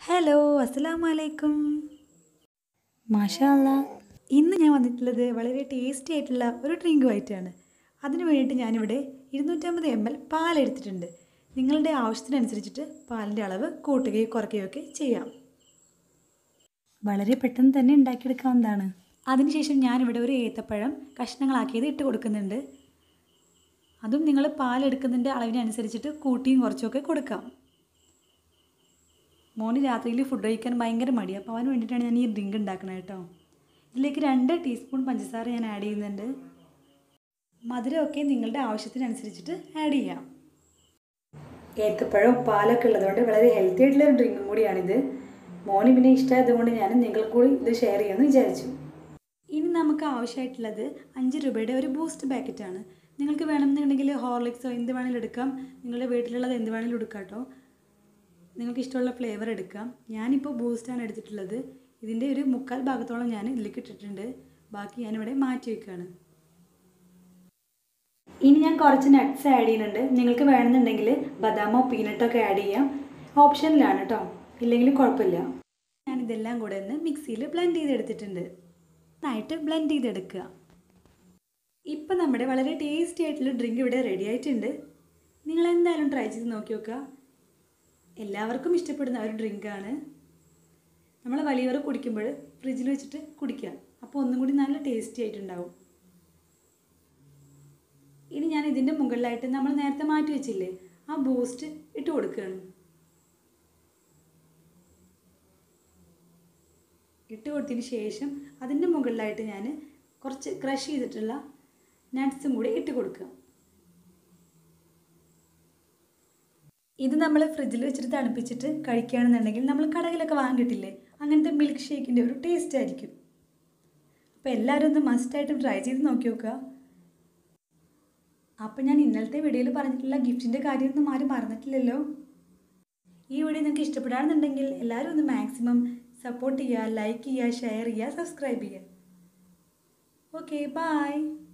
hello അസ്സലാമു അലൈക്കും മാഷാല്ല ഇന്ന് ഞാൻ വന്നിട്ടുള്ളത് വളരെ ടേസ്റ്റി ആയിട്ടുള്ള ഒരു ഡ്രിങ്കുമായിട്ടാണ് അതിന് വേണ്ടിയിട്ട് ഞാനിവിടെ ഇരുന്നൂറ്റമ്പത് എം എൽ പാലെടുത്തിട്ടുണ്ട് നിങ്ങളുടെ ആവശ്യത്തിനനുസരിച്ചിട്ട് പാലിൻ്റെ അളവ് കൂട്ടുകയോ കുറയ്ക്കുകയോ ഒക്കെ ചെയ്യാം വളരെ പെട്ടെന്ന് തന്നെ ഉണ്ടാക്കിയെടുക്കാവുന്നതാണ് അതിനുശേഷം ഞാനിവിടെ ഒരു ഏത്തപ്പഴം കഷ്ണങ്ങളാക്കിയത് ഇട്ട് കൊടുക്കുന്നുണ്ട് അതും നിങ്ങൾ പാലെടുക്കുന്നതിൻ്റെ അളവിനനുസരിച്ചിട്ട് കൂട്ടിയും കുറച്ചൊക്കെ കൊടുക്കാം മോന് രാത്രിയിൽ ഫുഡ് കഴിക്കാൻ ഭയങ്കര മടിയാണ് അപ്പോൾ അവന് വേണ്ടിയിട്ടാണ് ഞാൻ ഈ ഡ്രിങ്ക് ഉണ്ടാക്കുന്നത് കേട്ടോ ഇതിലേക്ക് രണ്ട് ടീസ്പൂൺ പഞ്ചസാര ഞാൻ ആഡ് ചെയ്യുന്നുണ്ട് മധുരമൊക്കെ നിങ്ങളുടെ ആവശ്യത്തിനനുസരിച്ചിട്ട് ആഡ് ചെയ്യാം ഏത്തപ്പഴവും പാലൊക്കെ ഉള്ളതുകൊണ്ട് വളരെ ഹെൽത്തി ആയിട്ടുള്ള ഒരു ഡ്രിങ്കും കൂടിയാണിത് മോന് പിന്നെ ഇഷ്ടമായതുകൊണ്ട് ഞാൻ നിങ്ങൾ കൂടി ഇത് ഷെയർ ചെയ്യാമെന്ന് വിചാരിച്ചു ഇനി നമുക്ക് ആവശ്യമായിട്ടുള്ളത് അഞ്ച് രൂപയുടെ ഒരു ബൂസ്റ്റ് പാക്കറ്റാണ് നിങ്ങൾക്ക് വേണമെന്നുണ്ടെങ്കിൽ ഹോർലിക്സോ എന്ത് വേണമെങ്കിലും എടുക്കാം നിങ്ങളുടെ വീട്ടിലുള്ളത് എന്ത് വേണമെങ്കിലും എടുക്കാം കേട്ടോ നിങ്ങൾക്ക് ഇഷ്ടമുള്ള ഫ്ലേവർ എടുക്കാം ഞാനിപ്പോൾ ബൂസ്റ്റാണ് എടുത്തിട്ടുള്ളത് ഇതിൻ്റെ ഒരു മുക്കാൽ ഭാഗത്തോളം ഞാൻ ഇതിലേക്ക് ഇട്ടിട്ടുണ്ട് ബാക്കി ഞാനിവിടെ മാറ്റി വെക്കുകയാണ് ഇനി ഞാൻ കുറച്ച് നട്ട്സ് ആഡ് ചെയ്യുന്നുണ്ട് നിങ്ങൾക്ക് വേണമെന്നുണ്ടെങ്കിൽ ബദാമോ പീനട്ടോ ഒക്കെ ആഡ് ചെയ്യാം ഓപ്ഷനിലാണ് കേട്ടോ ഇല്ലെങ്കിൽ കുഴപ്പമില്ല ഞാൻ ഇതെല്ലാം കൂടെ ഒന്ന് മിക്സിയിൽ ബ്ലെൻഡ് ചെയ്തെടുത്തിട്ടുണ്ട് നന്നായിട്ട് ബ്ലെൻഡ് ചെയ്തെടുക്കുക ഇപ്പം നമ്മുടെ വളരെ ടേസ്റ്റി ആയിട്ടുള്ള ഡ്രിങ്ക് ഇവിടെ റെഡി ആയിട്ടുണ്ട് നിങ്ങൾ എന്തായാലും ട്രൈ ചെയ്ത് നോക്കി നോക്കുക എല്ലാവർക്കും ഇഷ്ടപ്പെടുന്ന ഒരു ഡ്രിങ്കാണ് നമ്മൾ വലിയവർ കുടിക്കുമ്പോൾ ഫ്രിഡ്ജിൽ വെച്ചിട്ട് കുടിക്കുക അപ്പോൾ ഒന്നും കൂടി നല്ല ടേസ്റ്റി ആയിട്ടുണ്ടാവും ഇനി ഞാൻ ഇതിൻ്റെ മുകളിലായിട്ട് നമ്മൾ നേരത്തെ മാറ്റി വെച്ചില്ലേ ആ ബൂസ്റ്റ് ഇട്ട് കൊടുക്കുകയാണ് ഇട്ട് കൊടുത്തതിന് ശേഷം അതിൻ്റെ മുകളിലായിട്ട് ഞാൻ കുറച്ച് ക്രഷ് ചെയ്തിട്ടുള്ള നട്ട്സും കൂടി ഇട്ട് കൊടുക്കുക ഇത് നമ്മൾ ഫ്രിഡ്ജിൽ വെച്ചിട്ട് തണുപ്പിച്ചിട്ട് കഴിക്കുകയാണെന്നുണ്ടെങ്കിൽ നമ്മൾ കടയിലൊക്കെ വാങ്ങിയിട്ടില്ലേ അങ്ങനത്തെ മിൽക്ക് ഷേക്കിൻ്റെ ഒരു ടേസ്റ്റ് ആയിരിക്കും അപ്പോൾ എല്ലാവരും ഒന്ന് മസ്റ്റായിട്ടും ട്രൈ ചെയ്ത് നോക്കി നോക്കുക അപ്പോൾ ഞാൻ ഇന്നലത്തെ വീഡിയോയിൽ പറഞ്ഞിട്ടുള്ള ഗിഫ്റ്റിൻ്റെ കാര്യമൊന്നും ആരും മറന്നിട്ടില്ലല്ലോ ഈ വീഡിയോ നിങ്ങൾക്ക് ഇഷ്ടപ്പെടുകയാണെന്നുണ്ടെങ്കിൽ എല്ലാവരും ഒന്ന് മാക്സിമം സപ്പോർട്ട് ചെയ്യുക ലൈക്ക് ചെയ്യുക ഷെയർ ചെയ്യുക സബ്സ്ക്രൈബ് ചെയ്യുക ഓക്കെ ബായ്